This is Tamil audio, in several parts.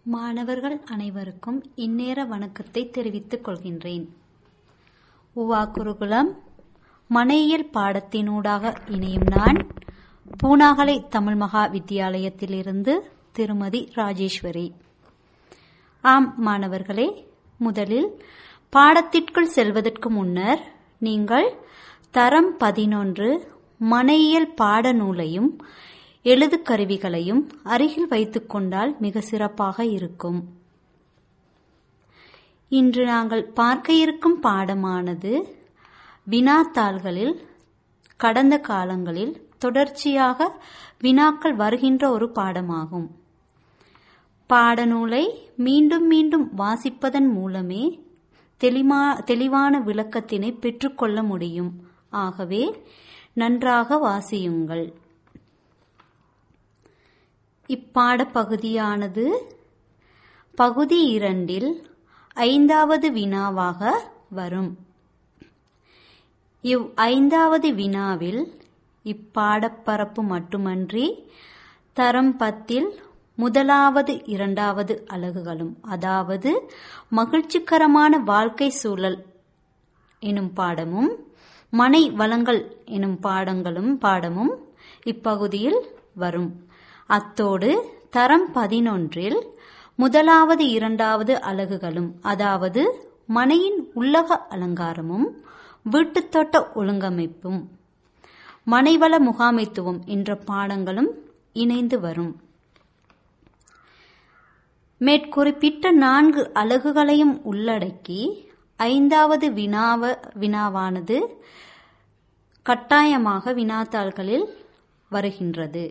மாணவர்கள் அனைவருக்கும் இந்நேர வணக்கத்தை தெரிவித்துக் கொள்கின்றேன் உவா குருகுலம் மனையியல் பாடத்தினூடாக இணையும் நான் பூனாகலை தமிழ் மகா வித்தியாலயத்திலிருந்து திருமதி ராஜேஸ்வரி ஆம் மாணவர்களே முதலில் பாடத்திற்குள் செல்வதற்கு முன்னர் நீங்கள் தரம் பதினொன்று மனையியல் பாடநூலையும் எழுது கருவிகளையும் அருகில் வைத்துக் கொண்டால் மிக சிறப்பாக இருக்கும் இன்று நாங்கள் பார்க்க இருக்கும் பாடமானது வினாத்தாள்களில் கடந்த காலங்களில் தொடர்ச்சியாக வினாக்கள் வருகின்ற ஒரு பாடமாகும் பாடநூலை மீண்டும் மீண்டும் வாசிப்பதன் மூலமே தெளிமா தெளிவான விளக்கத்தினை பெற்றுக்கொள்ள முடியும் ஆகவே நன்றாக வாசியுங்கள் இப்பாடப்பகுதியானது பகுதி இரண்டில் ஐந்தாவது வினாவாக வரும் இவ் ஐந்தாவது வினாவில் இப்பாடப்பரப்பு மட்டுமன்றி தரம் பத்தில் முதலாவது இரண்டாவது அலகுகளும் அதாவது மகிழ்ச்சிகரமான வாழ்க்கை சூழல் எனும் பாடமும் மனை வளங்கள் எனும் பாடங்களும் பாடமும் இப்பகுதியில் வரும் அத்தோடு தரம் பதினொன்றில் முதலாவது இரண்டாவது அலகுகளும் அதாவது மனையின் உள்ளக அலங்காரமும் வீட்டுத்தோட்ட ஒழுங்கமைப்பும் மனைவள முகாமைத்துவம் என்ற பாடங்களும் இணைந்து வரும் மேற்குறிப்பிட்ட நான்கு அலகுகளையும் உள்ளடக்கி ஐந்தாவது வினாவ வினாவானது கட்டாயமாக வினாத்தாள்களில் வருகின்றது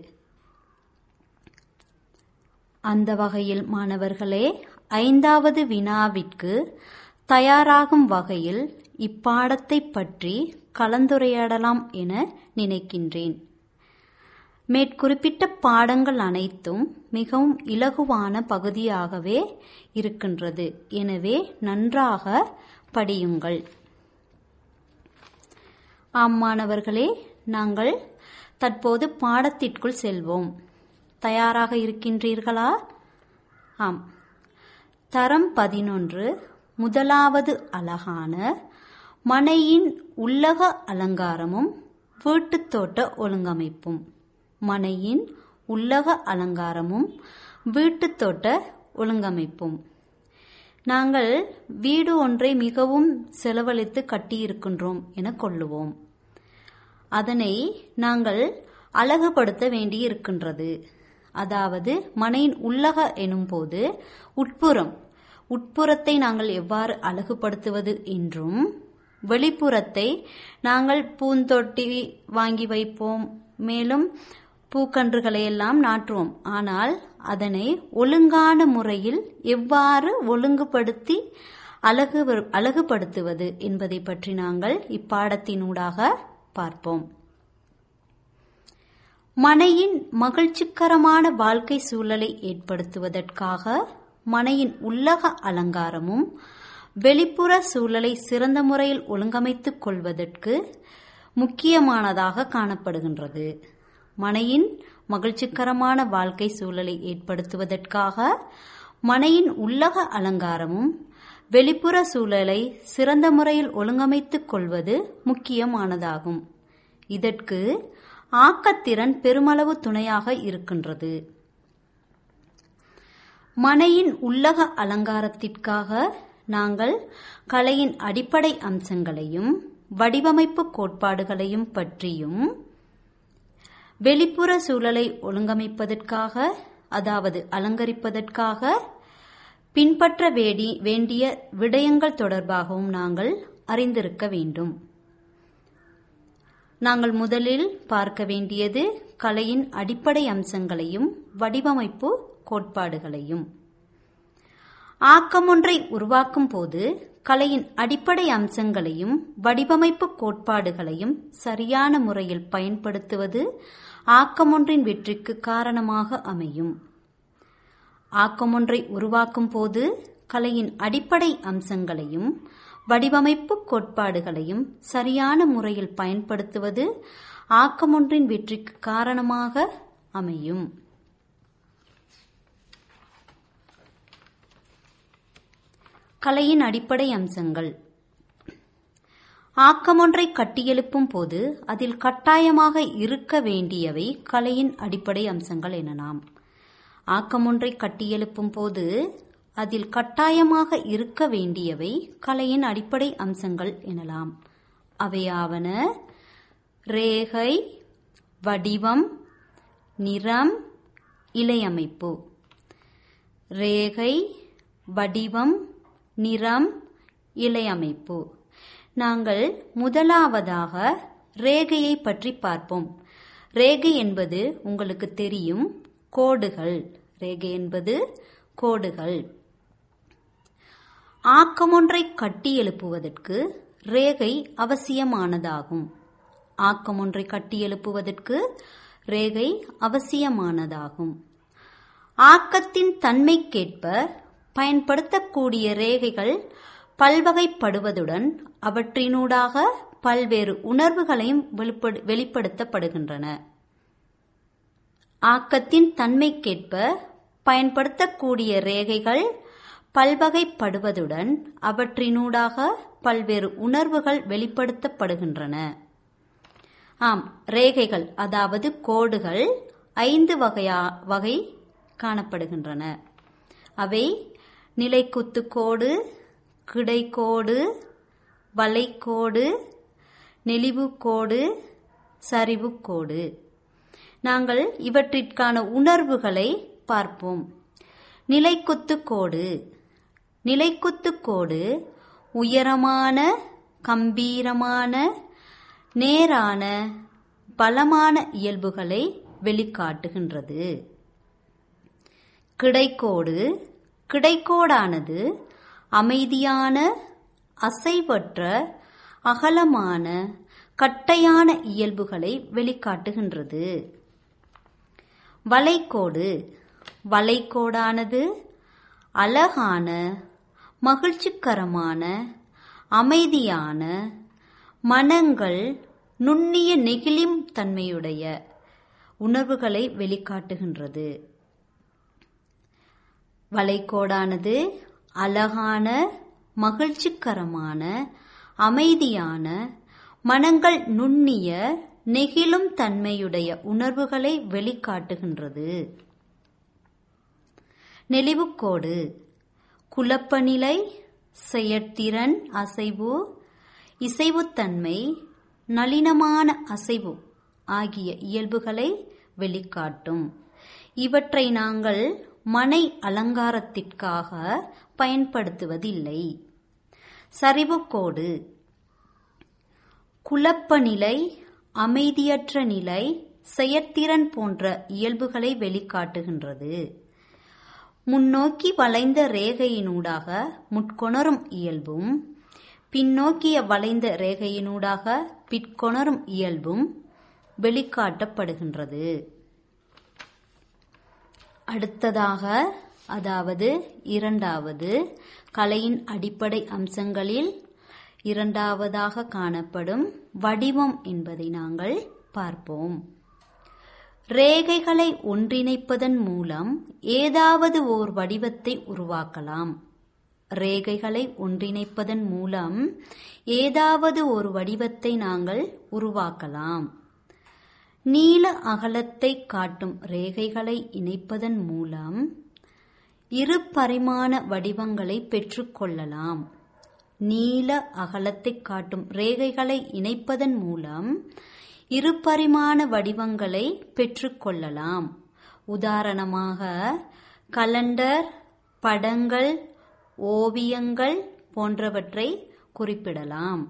அந்த வகையில் மாணவர்களே ஐந்தாவது வினாவிற்கு தயாராகும் வகையில் இப்பாடத்தை பற்றி கலந்துரையாடலாம் என நினைக்கின்றேன் மேற்குறிப்பிட்ட பாடங்கள் அனைத்தும் மிகவும் இலகுவான பகுதியாகவே இருக்கின்றது எனவே நன்றாக படியுங்கள் ஆம் மாணவர்களே நாங்கள் தற்போது பாடத்திற்குள் செல்வோம் தயாராக இருக்கின்றீர்களா ஆம் தரம் பதினொன்று முதலாவது அழகான மனையின் உள்ளக அலங்காரமும் வீட்டுத் தோட்ட ஒழுங்கமைப்பும் மனையின் உள்ளக அலங்காரமும் வீட்டுத் தோட்ட ஒழுங்கமைப்பும் நாங்கள் வீடு ஒன்றை மிகவும் செலவழித்து கட்டியிருக்கின்றோம் என கொள்ளுவோம் அதனை நாங்கள் அழகுபடுத்த வேண்டியிருக்கின்றது அதாவது மனையின் உள்ளக எனும் போது உட்புறம் உட்புறத்தை நாங்கள் எவ்வாறு அழகுபடுத்துவது என்றும் வெளிப்புறத்தை நாங்கள் பூந்தொட்டி வாங்கி வைப்போம் மேலும் பூக்கன்றுகளை எல்லாம் நாட்டுவோம் ஆனால் அதனை ஒழுங்கான முறையில் எவ்வாறு ஒழுங்குபடுத்தி அழகு அழகுபடுத்துவது என்பதை பற்றி நாங்கள் இப்பாடத்தினூடாக பார்ப்போம் மனையின் மகிழ்ச்சிகரமான வாழ்க்கை சூழலை ஏற்படுத்துவதற்காக மனையின் உள்ளக அலங்காரமும் வெளிப்புற சூழலை சிறந்த முறையில் ஒழுங்கமைத்துக் கொள்வதற்கு முக்கியமானதாக காணப்படுகின்றது மனையின் மகிழ்ச்சிகரமான வாழ்க்கை சூழலை ஏற்படுத்துவதற்காக மனையின் உள்ளக அலங்காரமும் வெளிப்புற சூழலை சிறந்த முறையில் ஒழுங்கமைத்துக் கொள்வது முக்கியமானதாகும் இதற்கு ஆக்கத்திறன் பெருமளவு துணையாக இருக்கின்றது மனையின் உள்ளக அலங்காரத்திற்காக நாங்கள் கலையின் அடிப்படை அம்சங்களையும் வடிவமைப்பு கோட்பாடுகளையும் பற்றியும் வெளிப்புற சூழலை ஒழுங்கமைப்பதற்காக அதாவது அலங்கரிப்பதற்காக பின்பற்ற வேடி வேண்டிய விடயங்கள் தொடர்பாகவும் நாங்கள் அறிந்திருக்க வேண்டும் நாங்கள் முதலில் பார்க்க வேண்டியது கலையின் அடிப்படை அம்சங்களையும் வடிவமைப்பு கோட்பாடுகளையும் ஆக்கமொன்றை உருவாக்கும் போது கலையின் அடிப்படை அம்சங்களையும் வடிவமைப்பு கோட்பாடுகளையும் சரியான முறையில் பயன்படுத்துவது ஆக்கமொன்றின் வெற்றிக்கு காரணமாக அமையும் ஆக்கமொன்றை உருவாக்கும் போது கலையின் அடிப்படை அம்சங்களையும் வடிவமைப்பு கோட்பாடுகளையும் சரியான முறையில் பயன்படுத்துவது ஆக்கமொன்றின் வெற்றிக்கு காரணமாக அமையும் கலையின் அடிப்படை அம்சங்கள் ஆக்கமொன்றை கட்டியெழுப்பும் போது அதில் கட்டாயமாக இருக்க வேண்டியவை கலையின் அடிப்படை அம்சங்கள் எனலாம் ஆக்கமொன்றை கட்டியெழுப்பும் போது அதில் கட்டாயமாக இருக்க வேண்டியவை கலையின் அடிப்படை அம்சங்கள் எனலாம் அவையாவன ரேகை வடிவம் நிறம் இலையமைப்பு ரேகை வடிவம் நிறம் இலையமைப்பு நாங்கள் முதலாவதாக ரேகையை பற்றி பார்ப்போம் ரேகை என்பது உங்களுக்கு தெரியும் கோடுகள் ரேகை என்பது கோடுகள் ஆக்கமொன்றை கட்டி எழுப்புவதற்கு ரேகை அவசியமானதாகும் ஆக்கமொன்றை கட்டி எழுப்புவதற்கு ரேகை அவசியமானதாகும் ஆக்கத்தின் தன்மைக்கேற்ப பயன்படுத்தக்கூடிய ரேகைகள் பல்வகைப்படுவதுடன் அவற்றினூடாக பல்வேறு உணர்வுகளையும் வெளிப்படுத்தப்படுகின்றன ஆக்கத்தின் தன்மைக்கேற்ப பயன்படுத்தக்கூடிய ரேகைகள் பல்வகைப்படுவதுடன் அவற்றினூடாக பல்வேறு உணர்வுகள் வெளிப்படுத்தப்படுகின்றன ஆம் ரேகைகள் அதாவது கோடுகள் ஐந்து வகையா வகை காணப்படுகின்றன அவை நிலைக்குத்து கோடு கிடைக்கோடு வளைக்கோடு நெளிவுக்கோடு சரிவுக்கோடு நாங்கள் இவற்றிற்கான உணர்வுகளை பார்ப்போம் நிலைக்குத்து கோடு நிலைக்குத்து கோடு உயரமான கம்பீரமான நேரான பலமான இயல்புகளை வெளிக்காட்டுகின்றது கிடைக்கோடு கிடைக்கோடானது அமைதியான அசைவற்ற அகலமான கட்டையான இயல்புகளை வெளிக்காட்டுகின்றது வளைக்கோடு வளைக்கோடானது அழகான மகிழ்ச்சிகரமான அமைதியான மனங்கள் நுண்ணிய நெகிழிம் தன்மையுடைய உணர்வுகளை வெளிக்காட்டுகின்றது வளைக்கோடானது அழகான மகிழ்ச்சிகரமான அமைதியான மனங்கள் நுண்ணிய நெகிழும் தன்மையுடைய உணர்வுகளை வெளிக்காட்டுகின்றது நெளிவுக்கோடு குழப்பநிலை செயற்திறன் அசைவு இசைவுத்தன்மை நளினமான அசைவு ஆகிய இயல்புகளை வெளிக்காட்டும் இவற்றை நாங்கள் மனை அலங்காரத்திற்காக பயன்படுத்துவதில்லை சரிவுக்கோடு குழப்ப நிலை அமைதியற்ற நிலை செயற்திறன் போன்ற இயல்புகளை வெளிக்காட்டுகின்றது முன்னோக்கி வளைந்த ரேகையினூடாக முட்கொணரும் இயல்பும் பின்னோக்கிய வளைந்த ரேகையினூடாக பிற்கொணரும் இயல்பும் வெளிக்காட்டப்படுகின்றது அடுத்ததாக அதாவது இரண்டாவது கலையின் அடிப்படை அம்சங்களில் இரண்டாவதாக காணப்படும் வடிவம் என்பதை நாங்கள் பார்ப்போம் ரேகைகளை ஒன்றிணைப்பதன் மூலம் ஏதாவது ஓர் வடிவத்தை உருவாக்கலாம் ரேகைகளை ஒன்றிணைப்பதன் மூலம் ஏதாவது ஒரு வடிவத்தை நாங்கள் உருவாக்கலாம் நீள அகலத்தை காட்டும் ரேகைகளை இணைப்பதன் மூலம் இரு பரிமாண வடிவங்களை பெற்றுக்கொள்ளலாம் நீள அகலத்தை காட்டும் ரேகைகளை இணைப்பதன் மூலம் இரு பரிமாண வடிவங்களை பெற்றுக்கொள்ளலாம் உதாரணமாக கலண்டர் படங்கள் ஓவியங்கள் போன்றவற்றை குறிப்பிடலாம்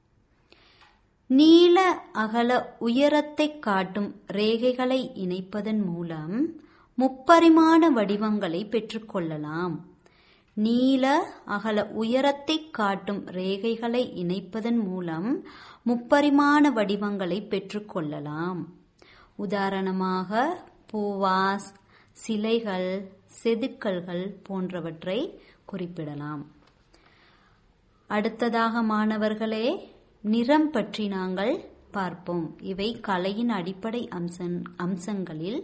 நீள அகல உயரத்தை காட்டும் ரேகைகளை இணைப்பதன் மூலம் முப்பரிமாண வடிவங்களை பெற்றுக்கொள்ளலாம் நீள அகல உயரத்தை காட்டும் ரேகைகளை இணைப்பதன் மூலம் முப்பரிமாண வடிவங்களை பெற்றுக்கொள்ளலாம் உதாரணமாக பூவாஸ் சிலைகள் செதுக்கல்கள் போன்றவற்றை குறிப்பிடலாம் அடுத்ததாக மாணவர்களே நிறம் பற்றி நாங்கள் பார்ப்போம் இவை கலையின் அடிப்படை அம்சன் அம்சங்களில்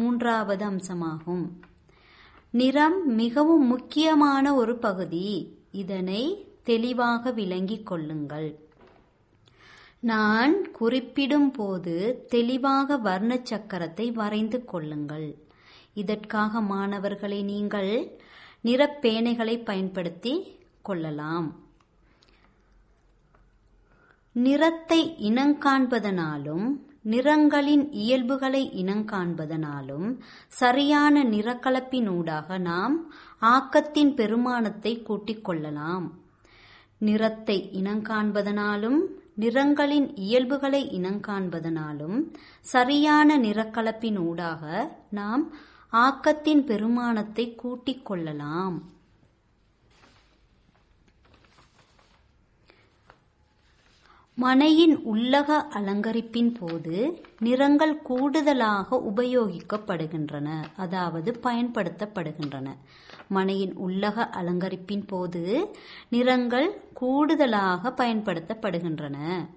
மூன்றாவது அம்சமாகும் நிறம் மிகவும் முக்கியமான ஒரு பகுதி இதனை தெளிவாக விளங்கிக் கொள்ளுங்கள் நான் குறிப்பிடும் போது தெளிவாக வர்ண சக்கரத்தை வரைந்து கொள்ளுங்கள் இதற்காக மாணவர்களை நீங்கள் நிறப்பேனைகளை பயன்படுத்தி கொள்ளலாம் நிறத்தை இனங்காண்பதனாலும் நிறங்களின் இயல்புகளை இனங்காண்பதனாலும் சரியான நிறக்கலப்பினூடாக நாம் ஆக்கத்தின் பெருமானத்தை கூட்டிக் கொள்ளலாம் நிறத்தை இனங்காண்பதனாலும் நிறங்களின் இயல்புகளை இனங்காண்பதனாலும் சரியான நிறக்கலப்பினூடாக நாம் ஆக்கத்தின் பெருமானத்தை கூட்டிக் கொள்ளலாம் மனையின் உள்ளக அலங்கரிப்பின் போது நிறங்கள் கூடுதலாக உபயோகிக்கப்படுகின்றன அதாவது பயன்படுத்தப்படுகின்றன மனையின் உள்ளக அலங்கரிப்பின் போது நிறங்கள் கூடுதலாக பயன்படுத்தப்படுகின்றன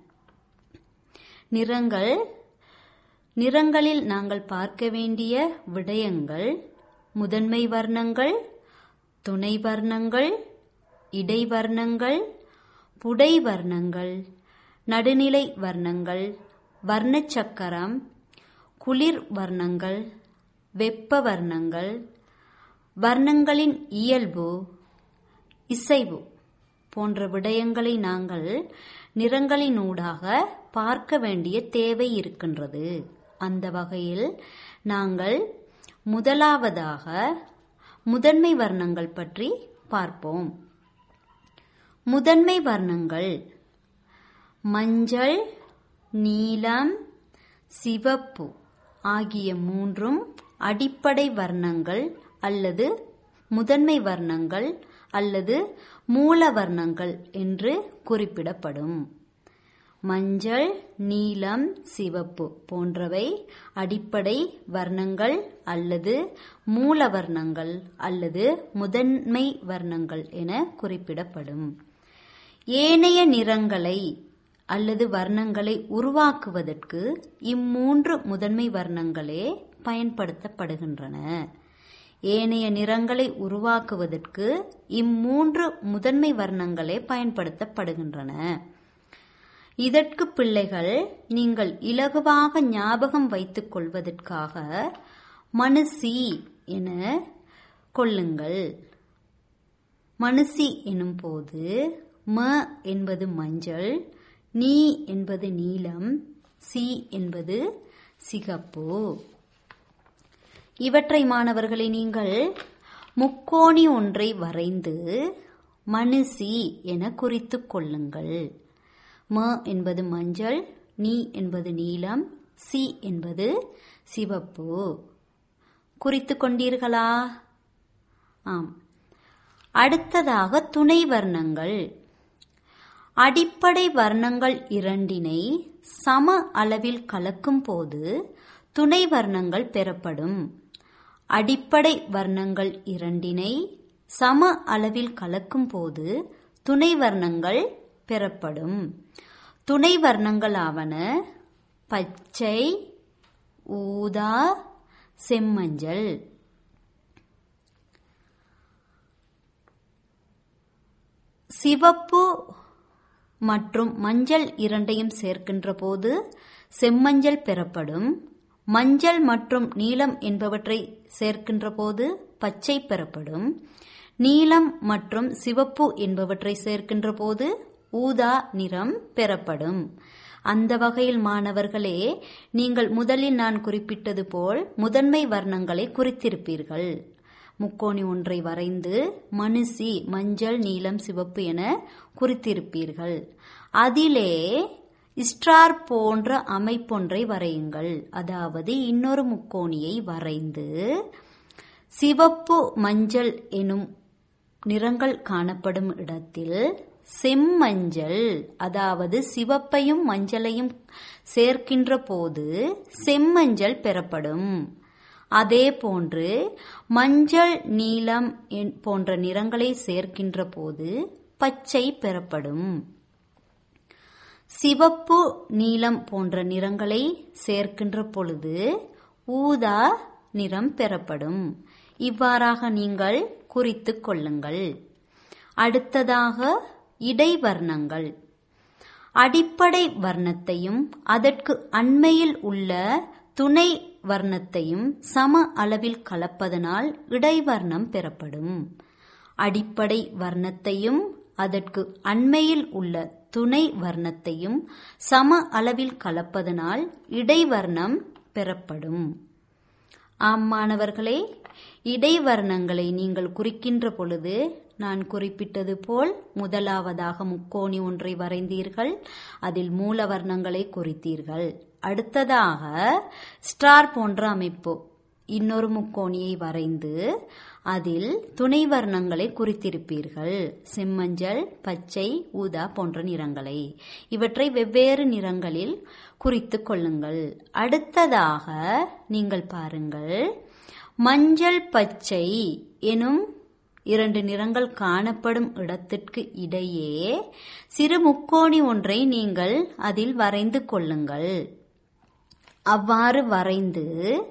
நிறங்கள் நிறங்களில் நாங்கள் பார்க்க வேண்டிய விடயங்கள் முதன்மை வர்ணங்கள் துணை வர்ணங்கள் இடைவர்ணங்கள் புடை வர்ணங்கள் நடுநிலை வர்ணங்கள் வர்ணச்சக்கரம் குளிர் வர்ணங்கள் வெப்ப வர்ணங்கள் வர்ணங்களின் இயல்பு இசைவு போன்ற விடயங்களை நாங்கள் நிறங்களினூடாக பார்க்க வேண்டிய தேவை இருக்கின்றது அந்த வகையில் நாங்கள் முதலாவதாக முதன்மை வர்ணங்கள் பற்றி பார்ப்போம் முதன்மை வர்ணங்கள் மஞ்சள் நீலம் சிவப்பு ஆகிய மூன்றும் அடிப்படை வர்ணங்கள் அல்லது முதன்மை வர்ணங்கள் அல்லது மூல வர்ணங்கள் என்று குறிப்பிடப்படும் மஞ்சள் நீலம் சிவப்பு போன்றவை அடிப்படை வர்ணங்கள் அல்லது மூல வர்ணங்கள் அல்லது முதன்மை வர்ணங்கள் என குறிப்பிடப்படும் ஏனைய நிறங்களை அல்லது வர்ணங்களை உருவாக்குவதற்கு இம்மூன்று முதன்மை வர்ணங்களே பயன்படுத்தப்படுகின்றன ஏனைய நிறங்களை உருவாக்குவதற்கு இம்மூன்று முதன்மை வர்ணங்களே பயன்படுத்தப்படுகின்றன இதற்கு பிள்ளைகள் நீங்கள் இலகுவாக ஞாபகம் வைத்துக் கொள்வதற்காக மனுசி என கொள்ளுங்கள் மனுசி எனும் போது ம என்பது மஞ்சள் நீ என்பது நீலம் சி என்பது சிகப்பு இவற்றை மாணவர்களை நீங்கள் முக்கோணி ஒன்றை வரைந்து மனுசி என குறித்துக் கொள்ளுங்கள் ம என்பது மஞ்சள் நீ என்பது நீலம் சி என்பது சிவப்பு குறித்து கொண்டீர்களா ஆம் அடுத்ததாக துணை வர்ணங்கள் அடிப்படை வர்ணங்கள் இரண்டினை சம அளவில் கலக்கும் போது துணை வர்ணங்கள் பெறப்படும் அடிப்படை வர்ணங்கள் இரண்டினை சம அளவில் கலக்கும் போது துணை வர்ணங்கள் பெறப்படும் துணை வர்ணங்களாவன பச்சை ஊதா செம்மஞ்சள் சிவப்பு மற்றும் மஞ்சள் இரண்டையும் சேர்க்கின்ற போது செம்மஞ்சள் பெறப்படும் மஞ்சள் மற்றும் நீலம் என்பவற்றை சேர்க்கின்ற போது பச்சை பெறப்படும் நீலம் மற்றும் சிவப்பு என்பவற்றை சேர்க்கின்ற போது ஊதா நிறம் பெறப்படும் அந்த வகையில் மாணவர்களே நீங்கள் முதலில் நான் குறிப்பிட்டது போல் முதன்மை வர்ணங்களை குறித்திருப்பீர்கள் முக்கோணி ஒன்றை வரைந்து மனுசி மஞ்சள் நீலம் சிவப்பு என குறித்திருப்பீர்கள் அதிலே ஸ்டார் போன்ற அமைப்பொன்றை வரையுங்கள் அதாவது இன்னொரு முக்கோணியை வரைந்து சிவப்பு மஞ்சள் எனும் நிறங்கள் காணப்படும் இடத்தில் செம்மஞ்சள் அதாவது சிவப்பையும் மஞ்சளையும் சேர்க்கின்ற போது செம்மஞ்சள் பெறப்படும் அதே போன்று மஞ்சள் நீலம் போன்ற நிறங்களை சேர்க்கின்ற போது பச்சை பெறப்படும் சிவப்பு நீலம் போன்ற நிறங்களை சேர்க்கின்ற பொழுது ஊதா நிறம் பெறப்படும் இவ்வாறாக நீங்கள் குறித்து கொள்ளுங்கள் அடுத்ததாக இடைவர்ணங்கள் அடிப்படை வர்ணத்தையும் அதற்கு அண்மையில் உள்ள துணை வர்ணத்தையும் சம அளவில் கலப்பதனால் இடைவர்ணம் பெறப்படும் அடிப்படை வர்ணத்தையும் அதற்கு அண்மையில் உள்ள துணை வர்ணத்தையும் சம அளவில் கலப்பதனால் இடைவர்ணம் பெறப்படும் ஆம் மாணவர்களே இடைவர்ணங்களை நீங்கள் குறிக்கின்ற பொழுது நான் குறிப்பிட்டது போல் முதலாவதாக முக்கோணி ஒன்றை வரைந்தீர்கள் அதில் மூல வர்ணங்களை குறித்தீர்கள் அடுத்ததாக ஸ்டார் போன்ற அமைப்பு இன்னொரு முக்கோணியை வரைந்து அதில் துணை வர்ணங்களை குறித்திருப்பீர்கள் செம்மஞ்சள் பச்சை ஊதா போன்ற நிறங்களை இவற்றை வெவ்வேறு நிறங்களில் குறித்து கொள்ளுங்கள் அடுத்ததாக நீங்கள் பாருங்கள் மஞ்சள் பச்சை எனும் இரண்டு நிறங்கள் காணப்படும் இடத்திற்கு இடையே சிறு முக்கோணி ஒன்றை நீங்கள் அதில் வரைந்து கொள்ளுங்கள் அவ்வாறு வரைந்து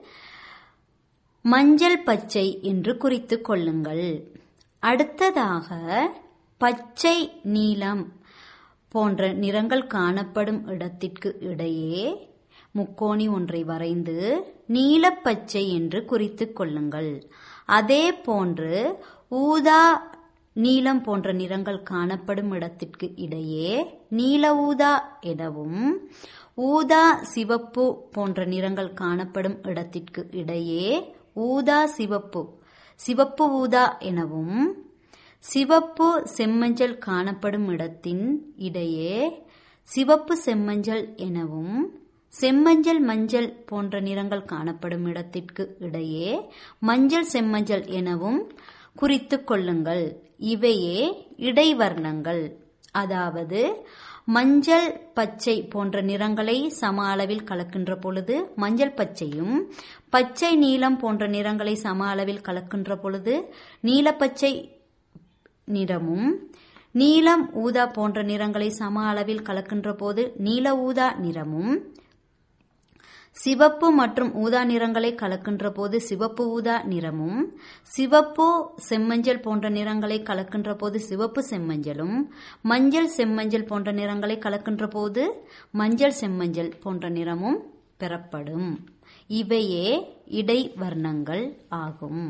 மஞ்சள் பச்சை என்று குறித்து கொள்ளுங்கள் அடுத்ததாக பச்சை நீலம் போன்ற நிறங்கள் காணப்படும் இடத்திற்கு இடையே முக்கோணி ஒன்றை வரைந்து நீலப்பச்சை என்று குறித்து கொள்ளுங்கள் அதே போன்று ஊதா நீலம் போன்ற நிறங்கள் காணப்படும் இடத்திற்கு இடையே நீல ஊதா எனவும் ஊதா சிவப்பு போன்ற நிறங்கள் காணப்படும் இடத்திற்கு இடையே ஊதா சிவப்பு சிவப்பு ஊதா எனவும் சிவப்பு செம்மஞ்சள் காணப்படும் இடத்தின் இடையே சிவப்பு செம்மஞ்சள் எனவும் செம்மஞ்சள் மஞ்சள் போன்ற நிறங்கள் காணப்படும் இடத்திற்கு இடையே மஞ்சள் செம்மஞ்சள் எனவும் குறித்து கொள்ளுங்கள் இவையே இடைவர்ணங்கள் அதாவது மஞ்சள் பச்சை போன்ற நிறங்களை சம அளவில் கலக்கின்ற பொழுது மஞ்சள் பச்சையும் பச்சை நீலம் போன்ற நிறங்களை சம அளவில் கலக்கின்ற பொழுது நீலப்பச்சை நிறமும் நீலம் ஊதா போன்ற நிறங்களை சம அளவில் கலக்கின்ற போது நீல ஊதா நிறமும் சிவப்பு மற்றும் ஊதா நிறங்களை கலக்கின்ற போது சிவப்பு ஊதா நிறமும் சிவப்பு செம்மஞ்சள் போன்ற நிறங்களை கலக்கின்ற போது சிவப்பு செம்மஞ்சளும் மஞ்சள் செம்மஞ்சள் போன்ற நிறங்களை கலக்கின்ற போது மஞ்சள் செம்மஞ்சள் போன்ற நிறமும் பெறப்படும் இவையே இடைவர்ணங்கள் ஆகும்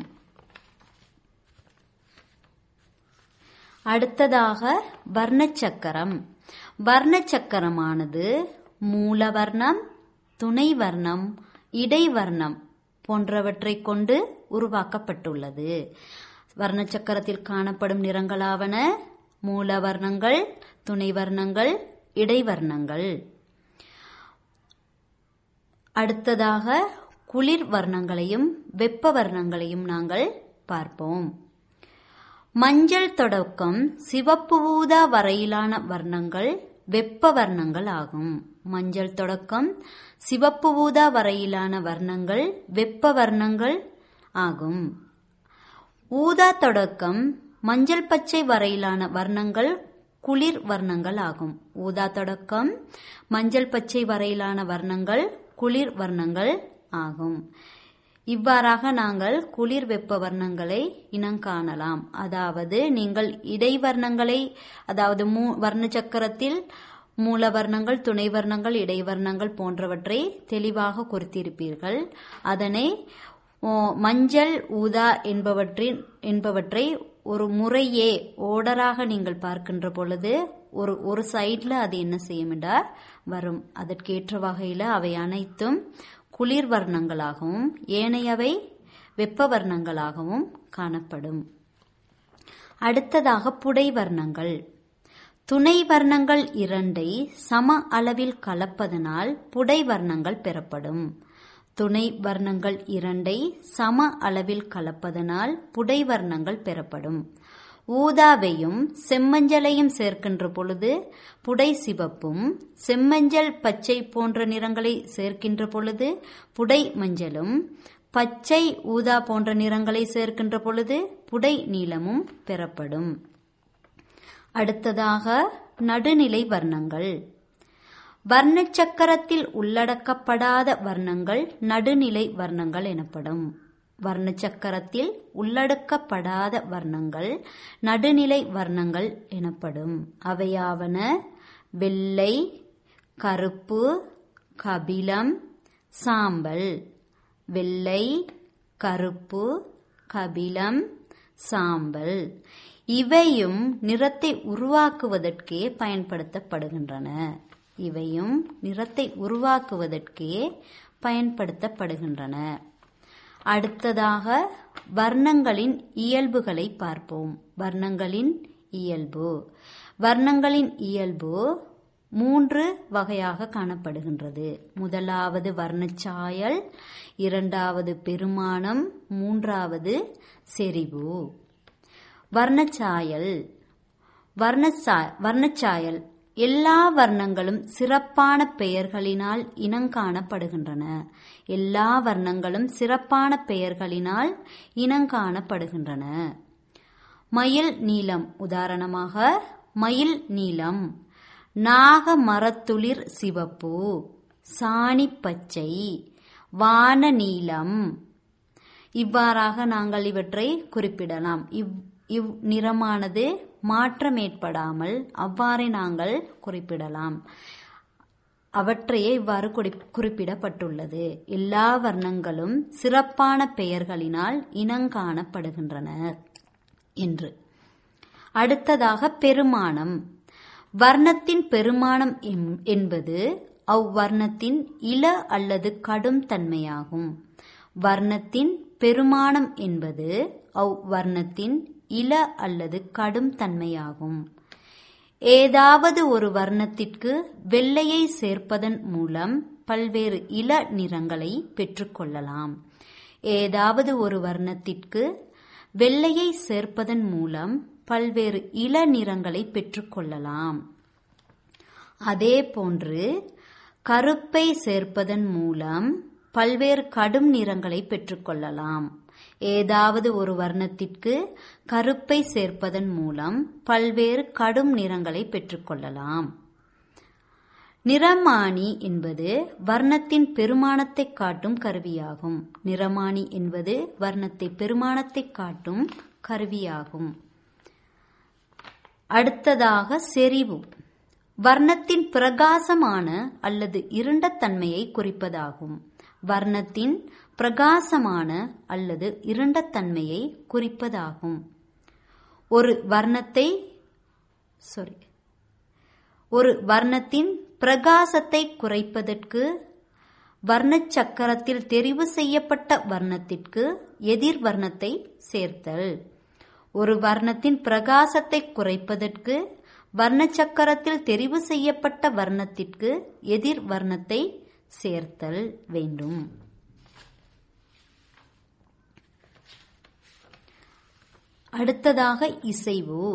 அடுத்ததாக வர்ணச்சக்கரம் வர்ணச்சக்கரமானது மூலவர்ணம் துணை வர்ணம் இடைவர்ணம் போன்றவற்றை கொண்டு உருவாக்கப்பட்டுள்ளது வர்ணச்சக்கரத்தில் காணப்படும் நிறங்களாவன மூலவர்ணங்கள் துணை வர்ணங்கள் இடைவர்ணங்கள் அடுத்ததாக குளிர் வர்ணங்களையும் வெப்ப வர்ணங்களையும் நாங்கள் பார்ப்போம் மஞ்சள் தொடக்கம் சிவப்பு ஊதா வரையிலான வர்ணங்கள் வெப்ப வர்ணங்கள் ஆகும் மஞ்சள் தொடக்கம் சிவப்பு ஊதா வரையிலான வர்ணங்கள் வெப்ப வர்ணங்கள் ஆகும் ஊதா தொடக்கம் மஞ்சள் பச்சை வரையிலான வர்ணங்கள் குளிர் வர்ணங்கள் ஆகும் ஊதா தொடக்கம் மஞ்சள் பச்சை வரையிலான வர்ணங்கள் குளிர் வர்ணங்கள் ஆகும் இவ்வாறாக நாங்கள் குளிர் வெப்ப வர்ணங்களை இனங்காணலாம் அதாவது நீங்கள் இடைவர்ணங்களை அதாவது மூ வர்ண சக்கரத்தில் மூலவர்ணங்கள் துணை வர்ணங்கள் இடைவர்ணங்கள் போன்றவற்றை தெளிவாக குறித்திருப்பீர்கள் அதனை மஞ்சள் ஊதா என்பவற்றின் என்பவற்றை ஒரு முறையே ஓடராக நீங்கள் பார்க்கின்ற பொழுது ஒரு ஒரு சைடில் அது என்ன செய்யும்டா வரும் அதற்கேற்ற வகையில் அவை அனைத்தும் குளிர் வர்ணங்களாகவும் ஏனையவை வெப்ப வர்ணங்களாகவும் காணப்படும் அடுத்ததாக புடை வர்ணங்கள் துணை வர்ணங்கள் இரண்டை சம அளவில் கலப்பதனால் புடை வர்ணங்கள் பெறப்படும் துணை வர்ணங்கள் இரண்டை சம அளவில் கலப்பதனால் புடை வர்ணங்கள் பெறப்படும் ஊதாவையும் செம்மஞ்சளையும் சேர்க்கின்ற பொழுது புடை சிவப்பும் செம்மஞ்சள் பச்சை போன்ற நிறங்களை சேர்க்கின்ற பொழுது புடை மஞ்சளும் பச்சை ஊதா போன்ற நிறங்களை சேர்க்கின்ற பொழுது புடை நீலமும் பெறப்படும் அடுத்ததாக நடுநிலை வர்ணங்கள் வர்ணச்சக்கரத்தில் உள்ளடக்கப்படாத வர்ணங்கள் நடுநிலை வர்ணங்கள் எனப்படும் வர்ண சக்கரத்தில் உள்ளடக்கப்படாத வர்ணங்கள் நடுநிலை வர்ணங்கள் எனப்படும் அவையாவன வெள்ளை கருப்பு கபிலம் சாம்பல் வெள்ளை கருப்பு கபிலம் சாம்பல் இவையும் நிறத்தை உருவாக்குவதற்கே பயன்படுத்தப்படுகின்றன இவையும் நிறத்தை உருவாக்குவதற்கே பயன்படுத்தப்படுகின்றன அடுத்ததாக வர்ணங்களின் இயல்புகளை பார்ப்போம் வர்ணங்களின் இயல்பு வர்ணங்களின் இயல்பு மூன்று வகையாக காணப்படுகின்றது முதலாவது வர்ணச்சாயல் இரண்டாவது பெருமானம் மூன்றாவது செறிவு வர்ணச்சாயல் வர்ணச்சா வர்ணச்சாயல் எல்லா வர்ணங்களும் சிறப்பான பெயர்களினால் இனங்காணப்படுகின்றன எல்லா வர்ணங்களும் சிறப்பான பெயர்களினால் இனங்காணப்படுகின்றன மயில் நீலம் உதாரணமாக மயில் நீலம் நாக மரத்துளிர் சிவப்பு சாணி பச்சை வான நீலம் இவ்வாறாக நாங்கள் இவற்றை குறிப்பிடலாம் இவ் இவ் நிறமானது மாற்றம் ஏற்படாமல் அவ்வாறே நாங்கள் குறிப்பிடலாம் அவற்றையே இவ்வாறு குறிப்பிடப்பட்டுள்ளது எல்லா வர்ணங்களும் சிறப்பான பெயர்களினால் இனங்காணப்படுகின்றன என்று அடுத்ததாக பெருமானம் வர்ணத்தின் பெருமானம் என்பது அவ்வர்ணத்தின் இள அல்லது கடும் தன்மையாகும் வர்ணத்தின் பெருமானம் என்பது அவ்வர்ணத்தின் இள அல்லது கடும் தன்மையாகும் ஏதாவது ஒரு வர்ணத்திற்கு வெள்ளையை சேர்ப்பதன் மூலம் பல்வேறு இள நிறங்களை பெற்றுக்கொள்ளலாம் ஏதாவது ஒரு வர்ணத்திற்கு வெள்ளையை சேர்ப்பதன் மூலம் பல்வேறு இள நிறங்களை பெற்றுக்கொள்ளலாம் அதே போன்று கருப்பை சேர்ப்பதன் மூலம் பல்வேறு கடும் நிறங்களை பெற்றுக்கொள்ளலாம் ஏதாவது ஒரு வர்ணத்திற்கு கருப்பை சேர்ப்பதன் மூலம் பல்வேறு கடும் நிறங்களை பெற்றுக்கொள்ளலாம் நிறமானி என்பது வர்ணத்தின் பெருமானத்தை காட்டும் கருவியாகும் நிறமானி என்பது வர்ணத்தை பெருமானத்தை காட்டும் கருவியாகும் அடுத்ததாக செறிவு வர்ணத்தின் பிரகாசமான அல்லது இருண்ட தன்மையை குறிப்பதாகும் வர்ணத்தின் பிரகாசமான அல்லது இருண்ட தன்மையை குறிப்பதாகும் ஒரு வர்ணத்தை சாரி ஒரு வர்ணத்தின் பிரகாசத்தை குறைப்பதற்கு வர்ணச் சக்கரத்தில் தெரிவு செய்யப்பட்ட வர்ணத்திற்கு எதிர் வர்ணத்தை சேர்த்தல் ஒரு வர்ணத்தின் பிரகாசத்தை குறைப்பதற்கு வர்ணச்சக்கரத்தில் தெரிவு செய்யப்பட்ட வர்ணத்திற்கு எதிர் வர்ணத்தை சேர்த்தல் வேண்டும் அடுத்ததாக இசைவு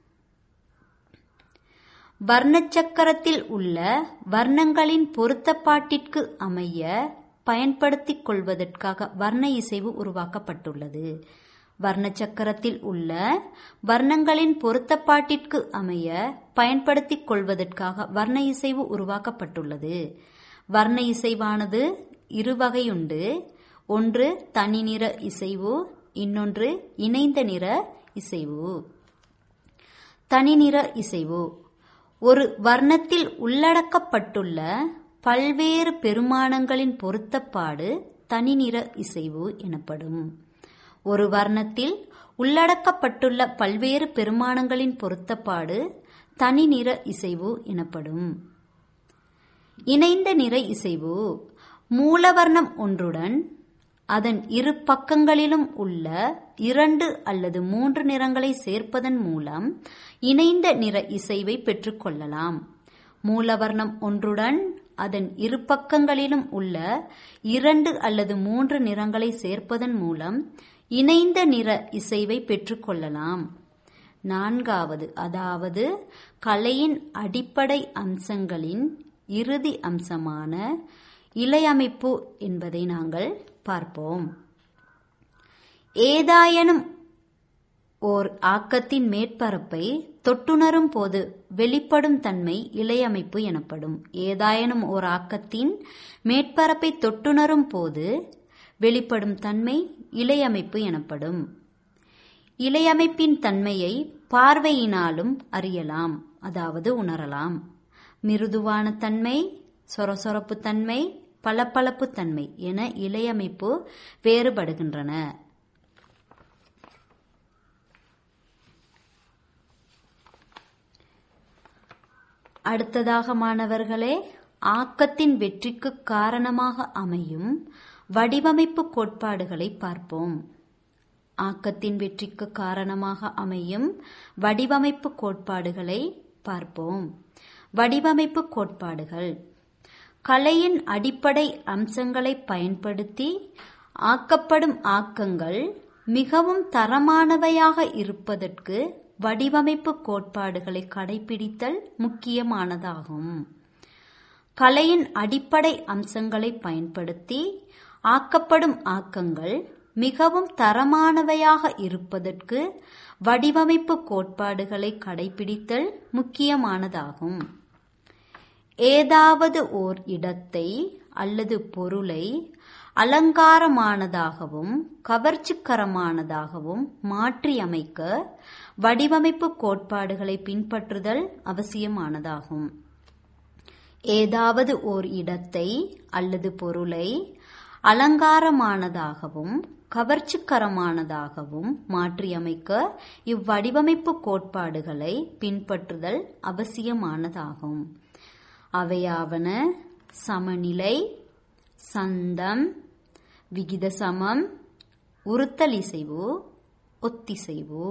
வர்ணச்சக்கரத்தில் உள்ள வர்ணங்களின் பொருத்தப்பாட்டிற்கு அமைய பயன்படுத்திக் கொள்வதற்காக வர்ண இசைவு உருவாக்கப்பட்டுள்ளது வர்ணச்சக்கரத்தில் உள்ள வர்ணங்களின் பொருத்தப்பாட்டிற்கு அமைய பயன்படுத்திக் கொள்வதற்காக வர்ண இசைவு உருவாக்கப்பட்டுள்ளது வர்ண இசைவானது இருவகையுண்டு ஒன்று தனி நிற இசைவு இன்னொன்று இணைந்த நிற இசைவு தனி நிற இசைவு ஒரு வர்ணத்தில் உள்ளடக்கப்பட்டுள்ள பல்வேறு பெருமானங்களின் பொருத்தப்பாடு தனி நிற இசைவு எனப்படும் ஒரு வர்ணத்தில் உள்ளடக்கப்பட்டுள்ள பல்வேறு பெருமானங்களின் பொருத்தப்பாடு தனி நிற இசைவு எனப்படும் இணைந்த நிற இசைவு மூலவர்ணம் ஒன்றுடன் அதன் இரு பக்கங்களிலும் உள்ள இரண்டு அல்லது மூன்று நிறங்களை சேர்ப்பதன் மூலம் இணைந்த நிற இசைவை பெற்றுக்கொள்ளலாம் மூலவர்ணம் ஒன்றுடன் அதன் இரு பக்கங்களிலும் உள்ள இரண்டு அல்லது மூன்று நிறங்களை சேர்ப்பதன் மூலம் இணைந்த நிற இசைவை பெற்றுக்கொள்ளலாம் நான்காவது அதாவது கலையின் அடிப்படை அம்சங்களின் இறுதி அம்சமான இலையமைப்பு என்பதை நாங்கள் பார்ப்போம் ஏதாயனும் ஓர் ஆக்கத்தின் மேற்பரப்பை தொட்டுணரும் போது வெளிப்படும் தன்மை இலையமைப்பு எனப்படும் ஏதாயனும் ஓர் ஆக்கத்தின் மேற்பரப்பை தொட்டுணரும் போது வெளிப்படும் தன்மை இலையமைப்பு எனப்படும் இலையமைப்பின் தன்மையை பார்வையினாலும் அறியலாம் அதாவது உணரலாம் மிருதுவான தன்மை சொரசொரப்பு தன்மை பளபளப்பு தன்மை என இலையமைப்பு வேறுபடுகின்றன அடுத்ததாக மாணவர்களே ஆக்கத்தின் வெற்றிக்கு காரணமாக அமையும் வடிவமைப்பு கோட்பாடுகளை பார்ப்போம் ஆக்கத்தின் வெற்றிக்கு காரணமாக அமையும் வடிவமைப்பு கோட்பாடுகளை பார்ப்போம் வடிவமைப்பு கோட்பாடுகள் கலையின் அடிப்படை அம்சங்களை பயன்படுத்தி ஆக்கப்படும் ஆக்கங்கள் மிகவும் தரமானவையாக இருப்பதற்கு வடிவமைப்பு கோட்பாடுகளை கடைபிடித்தல் முக்கியமானதாகும் கலையின் அடிப்படை அம்சங்களை பயன்படுத்தி ஆக்கப்படும் ஆக்கங்கள் மிகவும் தரமானவையாக இருப்பதற்கு வடிவமைப்பு கோட்பாடுகளை கடைபிடித்தல் முக்கியமானதாகும் ஏதாவது ஓர் இடத்தை அல்லது பொருளை அலங்காரமானதாகவும் கவர்ச்சிகரமானதாகவும் மாற்றியமைக்க வடிவமைப்பு கோட்பாடுகளை பின்பற்றுதல் அவசியமானதாகும் ஏதாவது ஓர் இடத்தை அல்லது பொருளை அலங்காரமானதாகவும் கவர்ச்சிகரமானதாகவும் மாற்றியமைக்க இவ்வடிவமைப்பு கோட்பாடுகளை பின்பற்றுதல் அவசியமானதாகும் அவையாவன சமநிலை சந்தம் விகித சமம் உறுத்தலிசைவு ஒத்திசைவு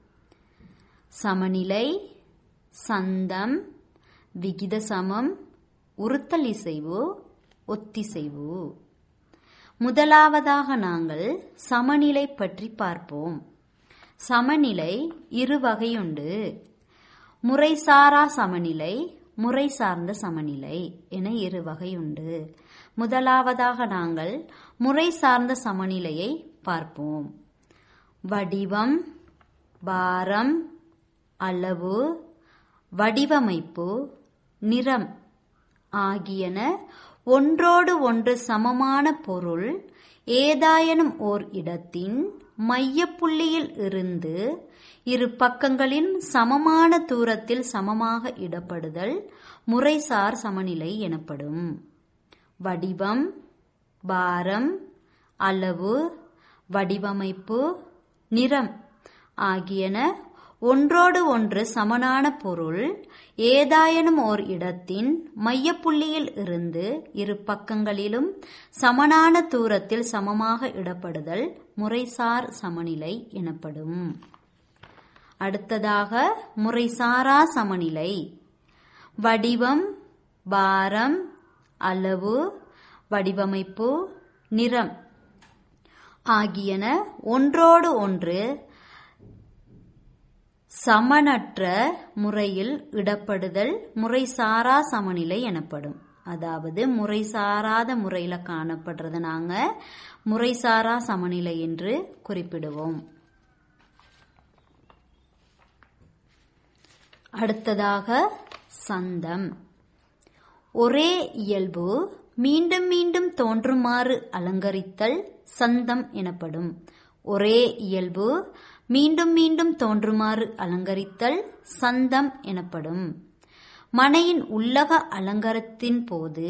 சமநிலை சந்தம் விகித சமம் உறுத்தலிசைவு ஒத்திசைவு முதலாவதாக நாங்கள் சமநிலை பற்றி பார்ப்போம் சமநிலை இரு வகையுண்டு முறைசாரா சமநிலை முறை சார்ந்த சமநிலை என இரு வகையுண்டு முதலாவதாக நாங்கள் முறை சார்ந்த சமநிலையை பார்ப்போம் வடிவம் பாரம் அளவு வடிவமைப்பு நிறம் ஆகியன ஒன்றோடு ஒன்று சமமான பொருள் ஏதாயனும் ஓர் இடத்தின் மையப்புள்ளியில் இருந்து இரு பக்கங்களின் சமமான தூரத்தில் சமமாக இடப்படுதல் முறைசார் சமநிலை எனப்படும் வடிவம் பாரம் அளவு வடிவமைப்பு நிறம் ஆகியன ஒன்றோடு ஒன்று சமனான பொருள் ஏதாயனும் ஓர் இடத்தின் மையப்புள்ளியில் இருந்து இரு பக்கங்களிலும் சமனான தூரத்தில் சமமாக இடப்படுதல் முறைசார் சமநிலை எனப்படும் அடுத்ததாக முறைசாரா சமநிலை வடிவம் பாரம் அளவு வடிவமைப்பு நிறம் ஆகியன ஒன்றோடு ஒன்று சமனற்ற முறையில் இடப்படுதல் முறைசாரா சமநிலை எனப்படும் அதாவது முறை சாராத முறையில காணப்படுறத நாங்க முறைசாரா சமநிலை என்று குறிப்பிடுவோம் அடுத்ததாக சந்தம் ஒரே இயல்பு மீண்டும் மீண்டும் தோன்றுமாறு அலங்கரித்தல் சந்தம் எனப்படும் ஒரே இயல்பு மீண்டும் மீண்டும் தோன்றுமாறு அலங்கரித்தல் சந்தம் எனப்படும் மனையின் உள்ளக அலங்காரத்தின் போது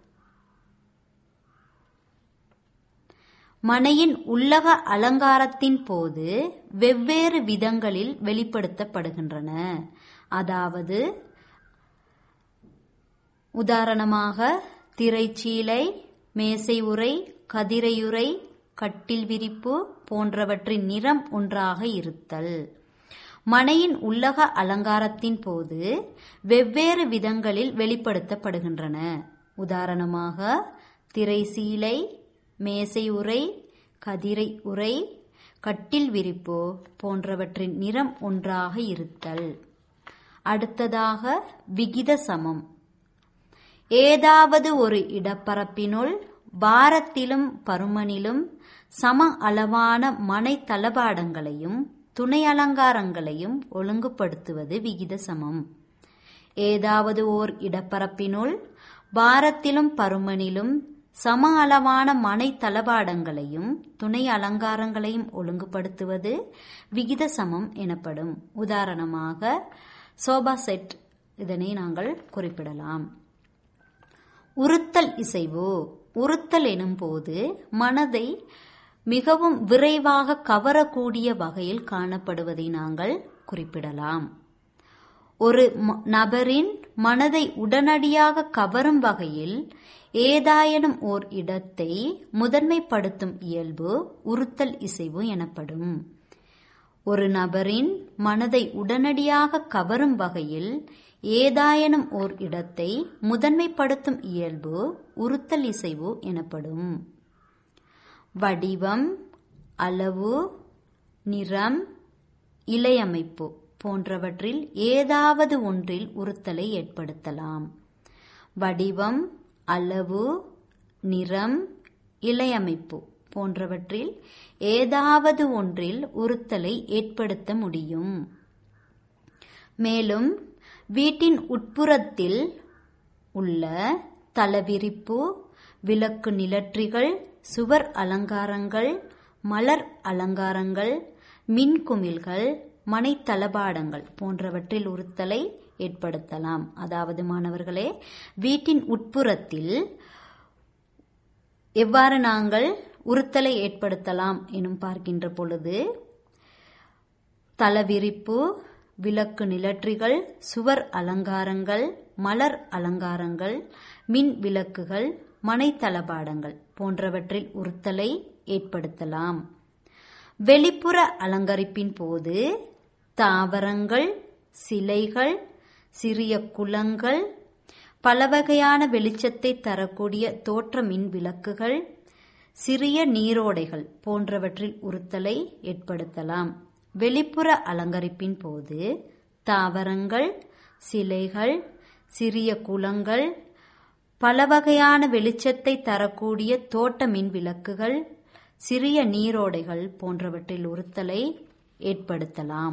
மனையின் உள்ளக அலங்காரத்தின் போது வெவ்வேறு விதங்களில் வெளிப்படுத்தப்படுகின்றன அதாவது உதாரணமாக திரைச்சீலை மேசை உரை கதிரையுறை கட்டில் விரிப்பு போன்றவற்றின் நிறம் ஒன்றாக இருத்தல் மனையின் உள்ளக அலங்காரத்தின் போது வெவ்வேறு விதங்களில் வெளிப்படுத்தப்படுகின்றன உதாரணமாக திரைசீலை மேசை உரை கதிரை உரை கட்டில் விரிப்பு போன்றவற்றின் நிறம் ஒன்றாக இருத்தல் அடுத்ததாக விகித சமம் ஏதாவது ஒரு இடப்பரப்பினுள் பாரத்திலும் பருமனிலும் சம அளவான மனை தளபாடங்களையும் துணை அலங்காரங்களையும் ஒழுங்குபடுத்துவது விகித சமம் ஏதாவது ஓர் இடப்பரப்பினுள் பாரத்திலும் பருமனிலும் சம அளவான மனை தளபாடங்களையும் துணை அலங்காரங்களையும் ஒழுங்குபடுத்துவது விகித சமம் எனப்படும் உதாரணமாக சோபா செட் இதனை நாங்கள் குறிப்பிடலாம் உறுத்தல் இசைவு உறுத்தல் எனும் போது மனதை மிகவும் விரைவாக கவரக்கூடிய வகையில் காணப்படுவதை நாங்கள் குறிப்பிடலாம் ஒரு நபரின் மனதை உடனடியாக கவரும் வகையில் ஏதாயனும் ஓர் இடத்தை முதன்மைப்படுத்தும் இயல்பு உறுத்தல் இசைவு எனப்படும் ஒரு நபரின் மனதை உடனடியாக கவரும் வகையில் ஏதாயனும் ஓர் இடத்தை முதன்மைப்படுத்தும் இயல்பு உறுத்தல் இசைவு எனப்படும் வடிவம் அளவு நிறம் இலையமைப்பு போன்றவற்றில் ஏதாவது ஒன்றில் உறுத்தலை ஏற்படுத்தலாம் வடிவம் அளவு நிறம் இலையமைப்பு போன்றவற்றில் ஏதாவது ஒன்றில் உறுத்தலை ஏற்படுத்த முடியும் மேலும் வீட்டின் உட்புறத்தில் உள்ள தலவிரிப்பு விளக்கு நிலற்றிகள் சுவர் அலங்காரங்கள் மலர் அலங்காரங்கள் மின்குமிழ்கள் மனை தளபாடங்கள் போன்றவற்றில் உறுத்தலை ஏற்படுத்தலாம் அதாவது மாணவர்களே வீட்டின் உட்புறத்தில் எவ்வாறு நாங்கள் உறுத்தலை ஏற்படுத்தலாம் எனும் பார்க்கின்ற பொழுது தலவிரிப்பு விளக்கு நிலற்றிகள் சுவர் அலங்காரங்கள் மலர் அலங்காரங்கள் மின் விளக்குகள் மனை தளபாடங்கள் போன்றவற்றில் உறுத்தலை ஏற்படுத்தலாம் வெளிப்புற அலங்கரிப்பின் போது தாவரங்கள் சிலைகள் சிறிய குளங்கள் பல வகையான வெளிச்சத்தை தரக்கூடிய தோற்ற மின் விளக்குகள் சிறிய நீரோடைகள் போன்றவற்றில் உறுத்தலை ஏற்படுத்தலாம் வெளிப்புற அலங்கரிப்பின் போது தாவரங்கள் சிலைகள் சிறிய குளங்கள் பல வகையான வெளிச்சத்தை தரக்கூடிய தோட்ட மின் விளக்குகள் சிறிய நீரோடைகள் போன்றவற்றில் உறுத்தலை ஏற்படுத்தலாம்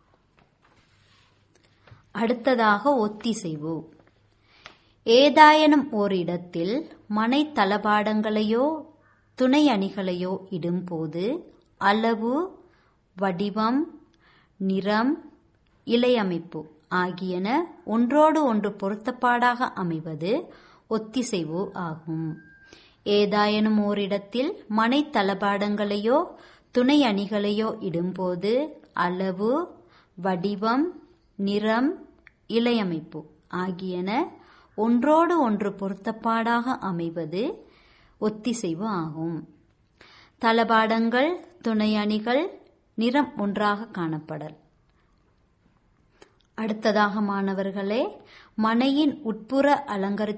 அடுத்ததாக ஒத்திசைவு ஏதாயனும் ஓரிடத்தில் மனை தளபாடங்களையோ துணை அணிகளையோ இடும்போது அளவு வடிவம் நிறம் இலையமைப்பு ஆகியன ஒன்றோடு ஒன்று பொருத்தப்பாடாக அமைவது ஒத்திசைவு ஆகும் ஏதாயனும் ஓரிடத்தில் மனை தளபாடங்களையோ துணை அணிகளையோ இடும்போது அளவு வடிவம் நிறம் இலையமைப்பு ஆகியன ஒன்றோடு ஒன்று பொருத்தப்பாடாக அமைவது ஒத்திசைவு ஆகும் தளபாடங்கள் துணை அணிகள் நிறம் ஒன்றாக காணப்படல் அடுத்ததாக மாணவர்களே மனையின் உட்புற அலங்கரி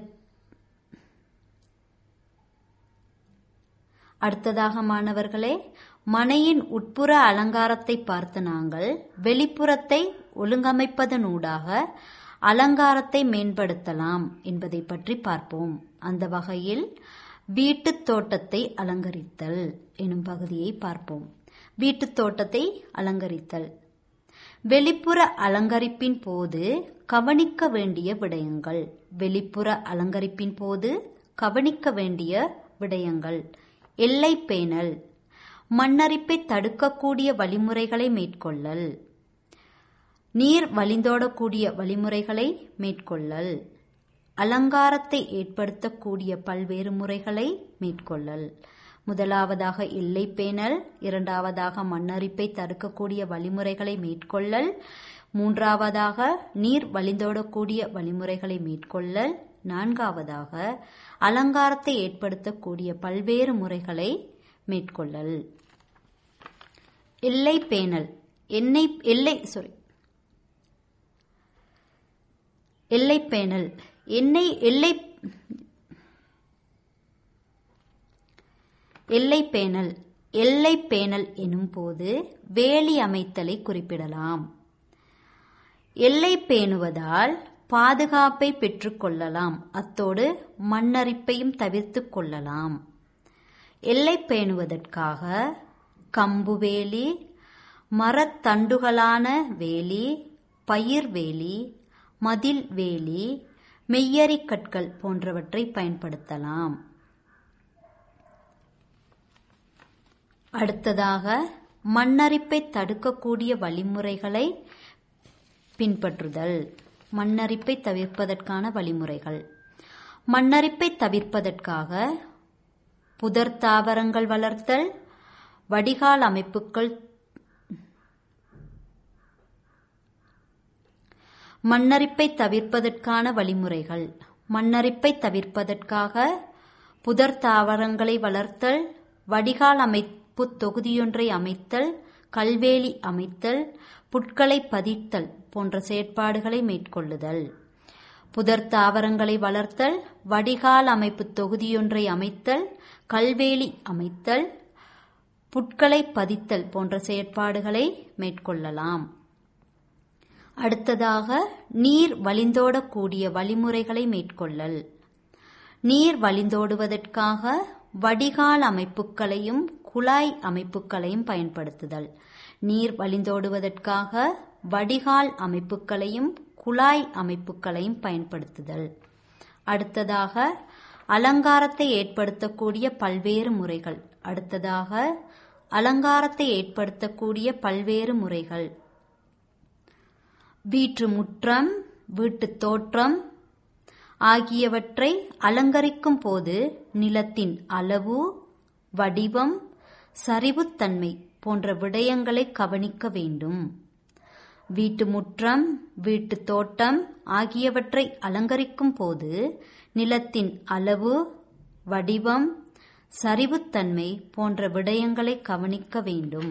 அடுத்ததாக மாணவர்களே மனையின் உட்புற அலங்காரத்தை பார்த்து நாங்கள் வெளிப்புறத்தை ஒழுங்கமைப்பதனூடாக அலங்காரத்தை மேம்படுத்தலாம் என்பதை பற்றி பார்ப்போம் அந்த வகையில் வீட்டுத் தோட்டத்தை அலங்கரித்தல் எனும் பகுதியை பார்ப்போம் வீட்டுத் தோட்டத்தை அலங்கரித்தல் வெளிப்புற அலங்கரிப்பின் போது கவனிக்க வேண்டிய விடயங்கள் வெளிப்புற அலங்கரிப்பின் போது கவனிக்க வேண்டிய விடயங்கள் எல்லை பேணல் மண்ணரிப்பை தடுக்கக்கூடிய வழிமுறைகளை மேற்கொள்ளல் நீர் வழிந்தோடக்கூடிய வழிமுறைகளை மேற்கொள்ளல் அலங்காரத்தை ஏற்படுத்தக்கூடிய பல்வேறு முறைகளை மேற்கொள்ளல் முதலாவதாக எல்லை பேணல் இரண்டாவதாக மண்ணரிப்பை தடுக்கக்கூடிய வழிமுறைகளை மேற்கொள்ளல் மூன்றாவதாக நீர் வழிந்தோடக்கூடிய வழிமுறைகளை மேற்கொள்ளல் நான்காவதாக அலங்காரத்தை ஏற்படுத்தக்கூடிய பல்வேறு முறைகளை மேற்கொள்ளல் எல்லை பேணல் எண்ணெய் எல்லை சாரி எல்லை பேணல் எண்ணெய் எல்லை எல்லை பேணல் எல்லை பேணல் எனும் போது வேலி அமைத்தலை குறிப்பிடலாம் எல்லை பேணுவதால் பாதுகாப்பை பெற்றுக்கொள்ளலாம் அத்தோடு மண்ணரிப்பையும் தவிர்த்து கொள்ளலாம் எல்லை பேணுவதற்காக கம்பு வேலி மரத்தண்டுகளான வேலி பயிர் வேலி மதில் வேலி மெய்யரி கற்கள் போன்றவற்றை பயன்படுத்தலாம் அடுத்ததாக மண்ணரிப்பை தடுக்கக்கூடிய வழிமுறைகளை பின்பற்றுதல் மண்ணரிப்பை தவிர்ப்பதற்கான வழிமுறைகள் மண்ணரிப்பை தவிர்ப்பதற்காக புதர் தாவரங்கள் வளர்த்தல் வடிகால் அமைப்புகள் மண்ணரிப்பை தவிர்ப்பதற்கான வழிமுறைகள் மண்ணரிப்பை தவிர்ப்பதற்காக புதர் தாவரங்களை வளர்த்தல் வடிகால் அமைப்பு தொகுதியொன்றை அமைத்தல் கல்வேலி அமைத்தல் புட்களை பதித்தல் போன்ற செயற்பாடுகளை மேற்கொள்ளுதல் புதர் தாவரங்களை வளர்த்தல் வடிகால் அமைப்பு தொகுதியொன்றை அமைத்தல் கல்வேலி அமைத்தல் புட்களை பதித்தல் போன்ற செயற்பாடுகளை மேற்கொள்ளலாம் அடுத்ததாக நீர் வழிந்தோடக்கூடிய வழிமுறைகளை மேற்கொள்ளல் நீர் வழிந்தோடுவதற்காக வடிகால் அமைப்புகளையும் குழாய் அமைப்புகளையும் பயன்படுத்துதல் நீர் வழிந்தோடுவதற்காக வடிகால் அமைப்புகளையும் குழாய் அமைப்புகளையும் பயன்படுத்துதல் அடுத்ததாக அலங்காரத்தை ஏற்படுத்தக்கூடிய பல்வேறு முறைகள் அடுத்ததாக அலங்காரத்தை ஏற்படுத்தக்கூடிய பல்வேறு முறைகள் வீட்டு முற்றம் வீட்டு தோற்றம் ஆகியவற்றை அலங்கரிக்கும் போது நிலத்தின் அளவு வடிவம் சரிவுத்தன்மை போன்ற விடயங்களை கவனிக்க வேண்டும் வீட்டு முற்றம் வீட்டு தோட்டம் ஆகியவற்றை அலங்கரிக்கும் போது நிலத்தின் அளவு வடிவம் சரிவுத்தன்மை போன்ற விடயங்களை கவனிக்க வேண்டும்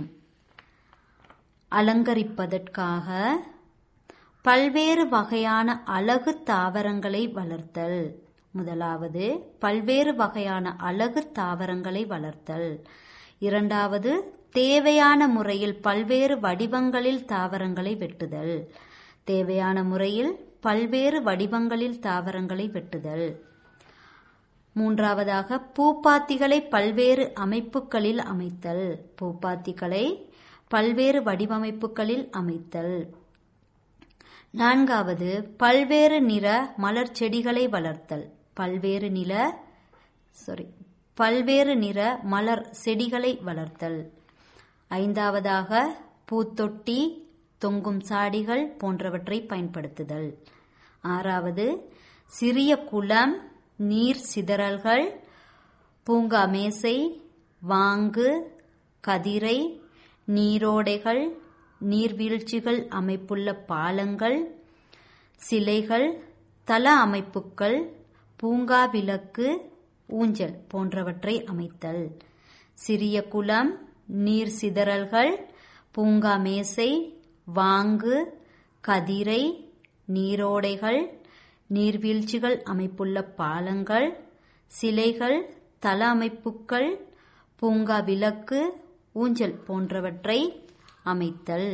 அலங்கரிப்பதற்காக பல்வேறு வகையான அழகு தாவரங்களை வளர்த்தல் முதலாவது பல்வேறு வகையான அழகு தாவரங்களை வளர்த்தல் இரண்டாவது தேவையான முறையில் பல்வேறு வடிவங்களில் தாவரங்களை வெட்டுதல் தேவையான முறையில் பல்வேறு வடிவங்களில் தாவரங்களை வெட்டுதல் மூன்றாவதாக பூப்பாத்திகளை பல்வேறு அமைப்புகளில் அமைத்தல் பூப்பாத்திகளை பல்வேறு வடிவமைப்புகளில் அமைத்தல் நான்காவது பல்வேறு நிற மலர் செடிகளை வளர்த்தல் பல்வேறு நில சாரி பல்வேறு நிற மலர் செடிகளை வளர்த்தல் ஐந்தாவதாக பூத்தொட்டி தொங்கும் சாடிகள் போன்றவற்றை பயன்படுத்துதல் ஆறாவது சிறிய குளம் நீர் சிதறல்கள் பூங்கா மேசை வாங்கு கதிரை நீரோடைகள் நீர்வீழ்ச்சிகள் அமைப்புள்ள பாலங்கள் சிலைகள் தள அமைப்புகள் பூங்கா விளக்கு ஊஞ்சல் போன்றவற்றை அமைத்தல் சிறிய குளம் நீர் சிதறல்கள் பூங்கா மேசை வாங்கு கதிரை நீரோடைகள் நீர்வீழ்ச்சிகள் அமைப்புள்ள பாலங்கள் சிலைகள் தள அமைப்புகள் பூங்கா விளக்கு ஊஞ்சல் போன்றவற்றை அமைத்தல்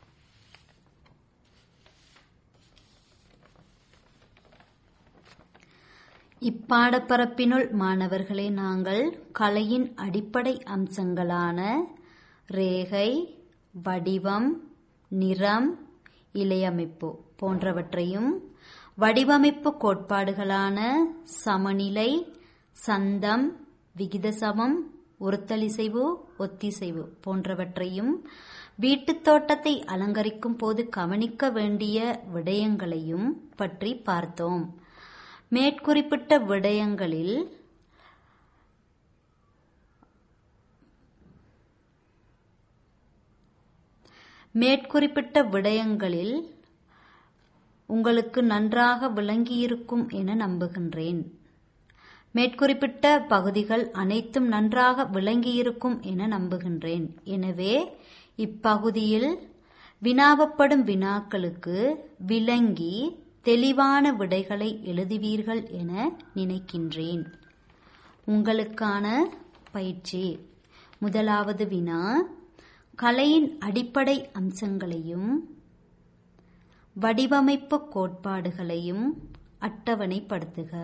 இப்பாடப்பரப்பினுள் மாணவர்களே நாங்கள் கலையின் அடிப்படை அம்சங்களான ரேகை வடிவம் நிறம் இலையமைப்பு போன்றவற்றையும் வடிவமைப்பு கோட்பாடுகளான சமநிலை சந்தம் விகிதசமம் ஒருத்தலிசைவு ஒத்திசைவு போன்றவற்றையும் வீட்டுத் தோட்டத்தை அலங்கரிக்கும் போது கவனிக்க வேண்டிய விடயங்களையும் பற்றி பார்த்தோம் மேற்குறிப்பிட்ட விடயங்களில் மேற்குறிப்பிட்ட விடயங்களில் உங்களுக்கு நன்றாக விளங்கியிருக்கும் என நம்புகின்றேன் மேற்குறிப்பிட்ட பகுதிகள் அனைத்தும் நன்றாக விளங்கியிருக்கும் என நம்புகின்றேன் எனவே இப்பகுதியில் வினாவப்படும் வினாக்களுக்கு விளங்கி தெளிவான விடைகளை எழுதுவீர்கள் என நினைக்கின்றேன் உங்களுக்கான பயிற்சி முதலாவது வினா கலையின் அடிப்படை அம்சங்களையும் வடிவமைப்பு கோட்பாடுகளையும் அட்டவணைப்படுத்துக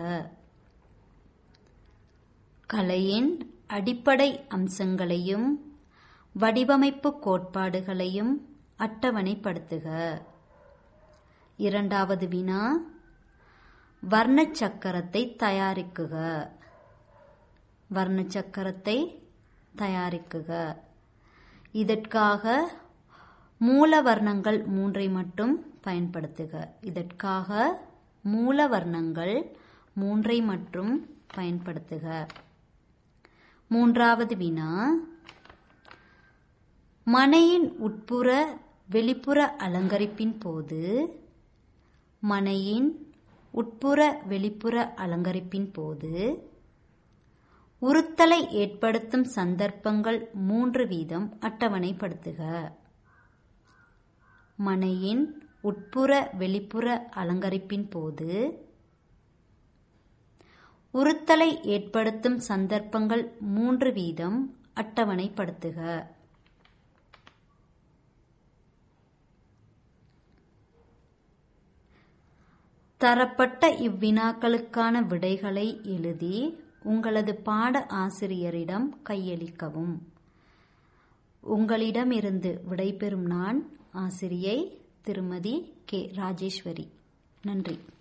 கலையின் அடிப்படை அம்சங்களையும் வடிவமைப்பு கோட்பாடுகளையும் அட்டவணைப்படுத்துக இரண்டாவது வினா வர்ணச் சக்கரத்தை தயாரிக்குக வர்ணச் சக்கரத்தை தயாரிக்குக இதற்காக மூல வர்ணங்கள் மூன்றை மட்டும் பயன்படுத்துக இதற்காக மூல வர்ணங்கள் மூன்றை மட்டும் பயன்படுத்துக மூன்றாவது வினா மனையின் உட்புற வெளிப்புற அலங்கரிப்பின் போது மனையின் உட்புற வெளிப்புற அலங்கரிப்பின் போது உறுத்தலை ஏற்படுத்தும் சந்தர்ப்பங்கள் மூன்று வீதம் அட்டவணைப்படுத்துக மனையின் உட்புற வெளிப்புற அலங்கரிப்பின் போது உறுத்தலை ஏற்படுத்தும் சந்தர்ப்பங்கள் மூன்று வீதம் அட்டவணைப்படுத்துக தரப்பட்ட இவ்வினாக்களுக்கான விடைகளை எழுதி உங்களது பாட ஆசிரியரிடம் கையளிக்கவும் உங்களிடமிருந்து விடைபெறும் நான் ஆசிரியை திருமதி கே ராஜேஸ்வரி நன்றி